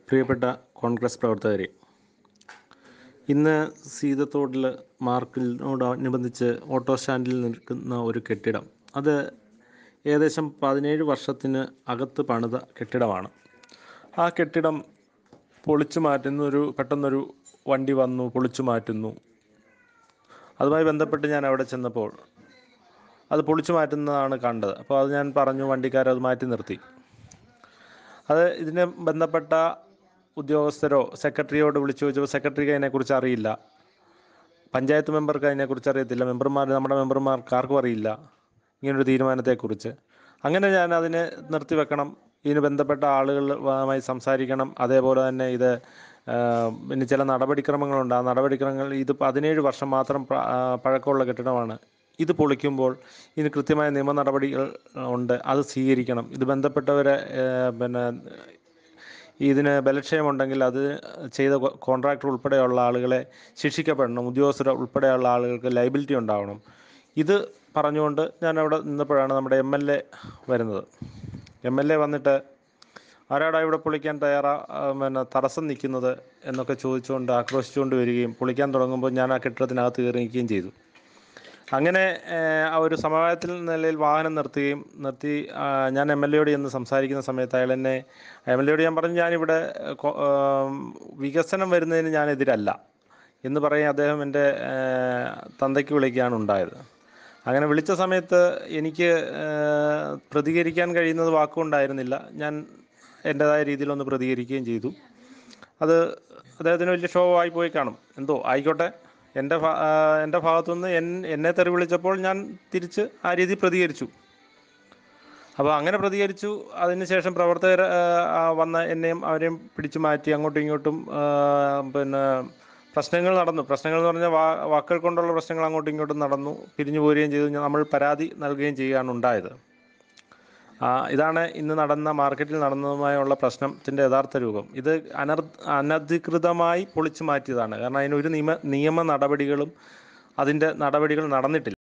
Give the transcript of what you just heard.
പ്രിയപ്പെട്ട കോൺഗ്രസ് പ്രവർത്തകരെ ഇന്ന് സീതത്തോടിൽ മാർക്കിനോടനുബന്ധിച്ച് ഓട്ടോ സ്റ്റാൻഡിൽ നിൽക്കുന്ന ഒരു കെട്ടിടം അത് ഏകദേശം പതിനേഴ് വർഷത്തിന് അകത്ത് പണിത കെട്ടിടമാണ് ആ കെട്ടിടം പൊളിച്ചു മാറ്റുന്നൊരു പെട്ടെന്നൊരു വണ്ടി വന്നു പൊളിച്ചു മാറ്റുന്നു അതുമായി ബന്ധപ്പെട്ട് ഞാൻ അവിടെ ചെന്നപ്പോൾ അത് പൊളിച്ചു മാറ്റുന്നതാണ് കണ്ടത് അപ്പോൾ അത് ഞാൻ പറഞ്ഞു വണ്ടിക്കാരത് മാറ്റി നിർത്തി അത് ഇതിന് ബന്ധപ്പെട്ട ഉദ്യോഗസ്ഥരോ സെക്രട്ടറിയോട് വിളിച്ചു ചോദിച്ചപ്പോൾ സെക്രട്ടറിക്ക് അതിനെക്കുറിച്ച് അറിയില്ല പഞ്ചായത്ത് മെമ്പർക്ക് അതിനെക്കുറിച്ച് അറിയത്തില്ല മെമ്പർമാർ നമ്മുടെ മെമ്പർമാർക്ക് ആർക്കും അറിയില്ല ഇങ്ങനൊരു തീരുമാനത്തെക്കുറിച്ച് അങ്ങനെ ഞാൻ അതിനെ നിർത്തിവെക്കണം ഇതിന് ബന്ധപ്പെട്ട ആളുകളുമായി സംസാരിക്കണം അതേപോലെ തന്നെ ഇത് പിന്നെ ചില നടപടിക്രമങ്ങളുണ്ട് ആ നടപടിക്രമങ്ങൾ ഇത് പതിനേഴ് വർഷം മാത്രം പ്ര- ആ, പഴക്കമുള്ള കെട്ടിടമാണ് ഇത് പൊളിക്കുമ്പോൾ ഇതിന് കൃത്യമായ നിയമ നടപടികൾ ഉണ്ട് അത് സ്വീകരിക്കണം ഇത് ബന്ധപ്പെട്ടവരെ ഏഹ്, പിന്നെ ഇതിന് ബലക്ഷയമുണ്ടെങ്കിൽ അത് ചെയ്ത കോ- കോൺട്രാക്ടർ ഉൾപ്പെടെയുള്ള ആളുകളെ ശിക്ഷിക്കപ്പെടണം ഉദ്യോഗസ്ഥർ ഉൾപ്പെടെയുള്ള ആളുകൾക്ക് ലൈബിലിറ്റി ഉണ്ടാവണം ഇത് പറഞ്ഞുകൊണ്ട് ഞാൻ അവിടെ നിന്നപ്പോഴാണ് നമ്മുടെ എം എൽ എ വരുന്നത് എം എൽ എ വന്നിട്ട് ആരാടാ ഇവിടെ പൊളിക്കാൻ തയ്യാറാ ആ, പിന്നെ തടസ്സം നിൽക്കുന്നത് എന്നൊക്കെ ചോദിച്ചുകൊണ്ട് ആക്രോശിച്ചുകൊണ്ട് വരികയും പൊളിക്കാൻ തുടങ്ങുമ്പോൾ ഞാൻ ആ കെട്ടിടത്തിനകത്ത് കയറി നിൽക്കുകയും ചെയ്തു അങ്ങനെ ഏഹ്, ആ ഒരു സമവായത്തിൽ നിലയിൽ വാഹനം നിർത്തുകയും നിർത്തി ആ, ഞാൻ എം എൽ എയോട് ചെന്ന് സംസാരിക്കുന്ന സമയത്ത് അയാൾ എന്നെ എം എൽ എയോട് ഞാൻ പറഞ്ഞു ഞാനിവിടെ ഏഹ്, കൊ- ആം, വികസനം വരുന്നതിന് ഞാൻ എതിരല്ല എന്ന് പറയും അദ്ദേഹം എൻ്റെ ഏഹ്, തന്തയ്ക്ക് വിളിക്കുകയാണ് ഉണ്ടായത് അങ്ങനെ വിളിച്ച സമയത്ത് എനിക്ക് ഏഹ്, പ്രതികരിക്കാൻ കഴിയുന്നത് വാക്കുകൊണ്ടായിരുന്നില്ല ഞാൻ എൻ്റെതായ രീതിയിലൊന്ന് പ്രതികരിക്കുകയും ചെയ്തു അത് അദ്ദേഹത്തിന് വലിയ ഷോ ആയി പോയി കാണും എന്തോ ആയിക്കോട്ടെ എൻ്റെ ഭാ ആ, എൻ്റെ ഭാഗത്തുനിന്ന് എൻ എന്നെ തെറി വിളിച്ചപ്പോൾ ഞാൻ തിരിച്ച് ആ രീതി പ്രതികരിച്ചു അപ്പോൾ അങ്ങനെ പ്രതികരിച്ചു അതിനുശേഷം പ്രവർത്തകർ ആ, വന്ന എന്നെയും അവരെയും പിടിച്ചു മാറ്റി അങ്ങോട്ടും ഇങ്ങോട്ടും ആ, പിന്നെ പ്രശ്നങ്ങൾ നടന്നു പ്രശ്നങ്ങൾ എന്ന് പറഞ്ഞാൽ വാ വാക്കുകൾ കൊണ്ടുള്ള പ്രശ്നങ്ങൾ അങ്ങോട്ടും ഇങ്ങോട്ടും നടന്നു പിരിഞ്ഞു പോരുകയും ചെയ്തു നമ്മൾ പരാതി നൽകുകയും ചെയ്യുകയാണ് ഉണ്ടായത് ആ, ഇതാണ് ഇന്ന് നടന്ന മാർക്കറ്റിൽ നടന്നതുമായുള്ള പ്രശ്നത്തിൻ്റെ യഥാർത്ഥ രൂപം ഇത് അനർ അനധികൃതമായി പൊളിച്ചു മാറ്റിയതാണ് കാരണം അതിനൊരു നിയമ നിയമ നടപടികളും അതിൻ്റെ നടപടികൾ നടന്നിട്ടില്ല